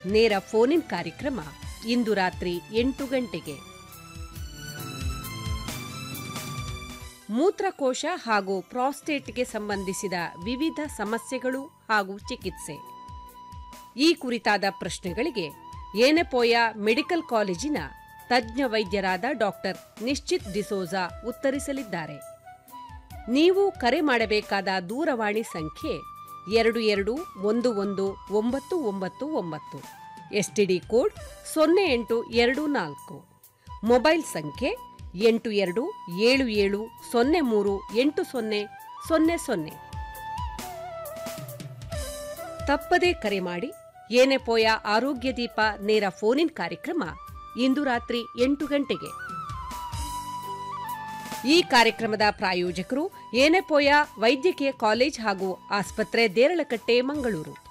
ನೇರ ಫೋನ್ ಕಾರ್ಯಕ್ರಮ ಇಂದು ರಾತ್ರಿ ಎಂಟು ಗಂಟೆಗೆ ಮೂತ್ರಕೋಶ ಹಾಗೂ ಪ್ರಾಸ್ಟೇಟ್ಗೆ ಸಂಬಂಧಿಸಿದ ವಿವಿಧ ಸಮಸ್ಯೆಗಳು ಹಾಗೂ ಚಿಕಿತ್ಸೆ ಈ ಕುರಿತಾದ ಪ್ರಶ್ನೆಗಳಿಗೆ ಏನೆಪೋಯ ಮೆಡಿಕಲ್ ಕಾಲೇಜಿನ ತಜ್ಞ ವೈದ್ಯರಾದ ಡಾಕ್ಟರ್ ನಿಶ್ಚಿತ್ ಡಿಸೋಜಾ ಉತ್ತರಿಸಲಿದ್ದಾರೆ ನೀವು ಕರೆ ಮಾಡಬೇಕಾದ ದೂರವಾಣಿ ಸಂಖ್ಯೆ ಎರಡು ಎರಡು ಒಂದು ಒಂದು ಒಂಬತ್ತು ಒಂಬತ್ತು ಒಂಬತ್ತು ಎಸ್ಟಿಡಿ ಕೋಡ್ ಸೊನ್ನೆ ಎಂಟು ಎರಡು ನಾಲ್ಕು ಮೊಬೈಲ್ ಸಂಖ್ಯೆ ಎಂಟು ಎರಡು ಏಳು ಏಳು ಸೊನ್ನೆ ಮೂರು ಎಂಟು ಸೊನ್ನೆ ಸೊನ್ನೆ ಸೊನ್ನೆ ತಪ್ಪದೇ ಕರೆ ಮಾಡಿ ಏನೆಪೋಯ ಆರೋಗ್ಯ ದೀಪ ನೇರ ಫೋನ್ ಕಾರ್ಯಕ್ರಮ ಇಂದು ರಾತ್ರಿ ಎಂಟು ಗಂಟೆಗೆ ಈ ಕಾರ್ಯಕ್ರಮದ ಪ್ರಾಯೋಜಕರು ಏನೆಪೋಯ ವೈದ್ಯಕೀಯ ಕಾಲೇಜ್ ಹಾಗೂ ಆಸ್ಪತ್ರೆ ದೇರಳಕಟ್ಟೆ ಮಂಗಳೂರು